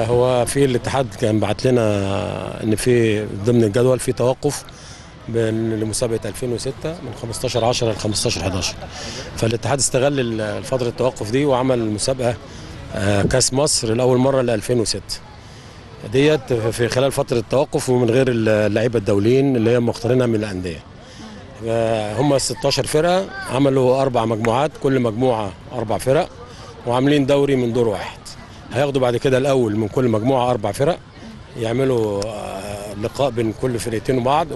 هو في الاتحاد كان بعت لنا ان في ضمن الجدول في توقف بين- لمسابقه 2006 من 15 10 ل 15 11 فالاتحاد استغل ال- فتره التوقف دي وعمل مسابقه آه، كاس مصر لاول مره ل 2006 ديت في خلال فتره التوقف ومن غير اللعيبه الدوليين اللي هم مختارينها من الانديه آه، هم 16 فرقه عملوا اربع مجموعات كل مجموعه اربع فرق وعاملين دوري من دور واحد هياخدوا بعد كده الاول من كل مجموعه اربع فرق يعملوا آه، لقاء بين كل فرقتين وبعض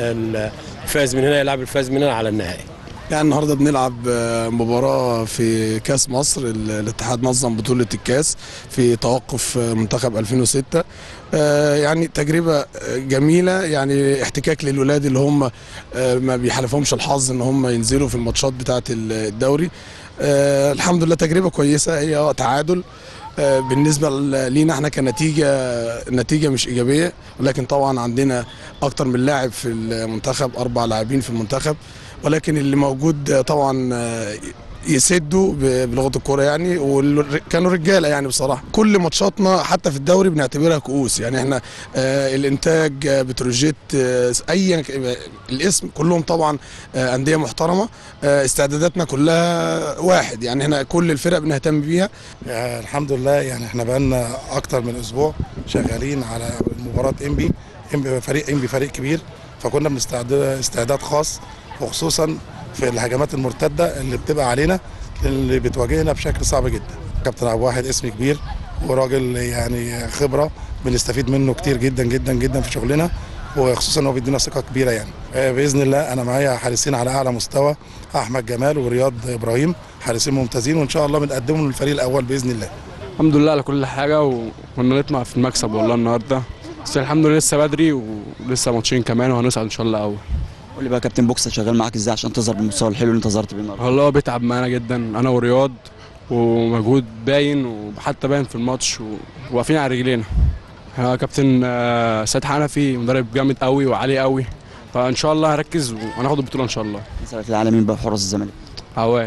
والفائز من هنا يلعب الفائز من هنا على النهائي يعني النهارده بنلعب آه، مباراة في كاس مصر ال- الاتحاد نظم بطولة الكاس في توقف آه، منتخب 2006 آه، يعني تجربة آه، جميلة يعني احتكاك للولاد اللي هم آه، ما بيحالفهمش الحظ ان هم ينزلوا في الماتشات بتاعة الدوري آه، الحمد لله تجربة كويسة هي آه، تعادل آه، بالنسبة ل- لينا احنا كنتيجة نتيجة مش إيجابية ولكن طبعا عندنا أكتر من لاعب في المنتخب أربع لاعبين في المنتخب ولكن اللي موجود طبعا آه، يسدوا ب- بلغه الكوره يعني وكانوا رجاله يعني بصراحه كل ماتشاتنا حتى في الدوري بنعتبرها كؤوس يعني احنا آه، الانتاج آه، بتروجيت آه، ايا ك- آه، الاسم كلهم طبعا آه، انديه محترمه آه، استعداداتنا كلها واحد يعني احنا كل الفرق بنهتم بيها آه، الحمد لله يعني احنا بقالنا اكتر من اسبوع شغالين على مباراه انبي انبي فريق انبي فريق كبير فكنا بنستعد استعداد خاص وخصوصا في الهجمات المرتده اللي بتبقى علينا اللي بتواجهنا بشكل صعب جدا كابتن ابو واحد اسم كبير وراجل يعني خبره بنستفيد منه كتير جدا جدا جدا في شغلنا وخصوصا هو بيدينا ثقه كبيره يعني آه، باذن الله انا معايا حارسين على اعلى مستوى احمد جمال ورياض ابراهيم حارسين ممتازين وان شاء الله بنقدمهم للفريق الاول باذن الله الحمد لله على كل حاجة وكنا نطمع في المكسب والله النهاردة بس الحمد لله لسه بدري ولسه ماتشين كمان وهنصعد إن شاء الله أول قول لي بقى كابتن بوكس شغال معاك ازاي عشان تظهر بالمستوى الحلو اللي انت ظهرت بيه النهارده والله هو بيتعب معانا جدا أنا ورياض ومجهود باين وحتى باين في الماتش وواقفين على رجلينا ها كابتن آه، سيد حنفي مدرب جامد قوي وعالي قوي فإن شاء الله هركز وهناخد البطولة إن شاء الله مسألة العالمين بقى حراس الزمالك عواد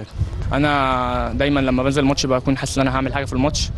انا دايما لما بنزل الماتش بكون حاسس ان انا هعمل حاجه في الماتش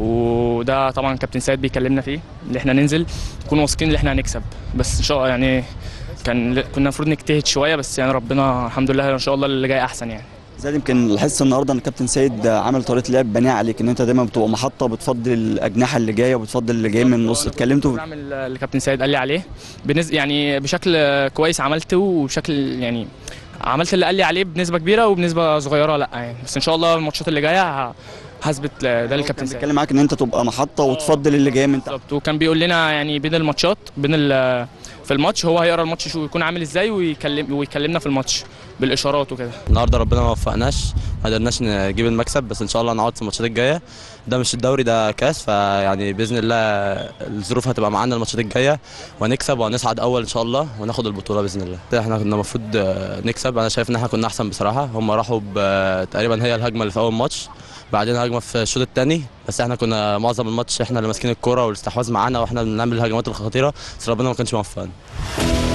وده طبعا كابتن سيد بيكلمنا فيه ان احنا ننزل نكون واثقين ان احنا هنكسب بس ان شاء الله يعني كان كنا المفروض نجتهد شويه بس يعني ربنا الحمد لله ان شاء الله اللي جاي احسن يعني زاد يمكن لاحظت النهارده ان كابتن سيد عمل طريقه لعب بناء عليك ان انت دايما بتبقى محطه بتفضل الاجنحه اللي جايه وبتفضل اللي جاي من النص اتكلمتوا بعمل اللي كابتن سيد قال لي عليه بنز... يعني بشكل كويس عملته وبشكل يعني عملت اللي قال لي عليه بنسبه كبيره وبنسبه صغيره لا يعني بس ان شاء الله الماتشات اللي جايه ه- هثبت ده للكابتن كان سيد بيتكلم معاك ان انت تبقى محطه وتفضل اللي جاي من تحت بالظبط وكان بيقول لنا يعني بين الماتشات بين ال- في الماتش هو هيقرا الماتش شو يكون عامل ازاي ويكلم ويكلمنا في الماتش بالاشارات وكده النهارده ربنا ما وفقناش ما قدرناش نجيب المكسب بس ان شاء الله نعوض في الماتشات الجايه ده مش الدوري ده كاس فيعني باذن الله الظروف هتبقى معانا الماتشات الجايه وهنكسب وهنصعد اول ان شاء الله وناخد البطوله باذن الله احنا كنا المفروض آه، نكسب انا شايف ان احنا كنا احسن بصراحه هم راحوا ب- تقريبا هي الهجمه اللي في اول ماتش بعدين هجمه في الشوط الثاني بس احنا كنا معظم الماتش احنا اللي ماسكين الكوره والاستحواذ معانا واحنا اللي بنعمل الهجمات الخطيره بس ربنا ما كانش موفقنا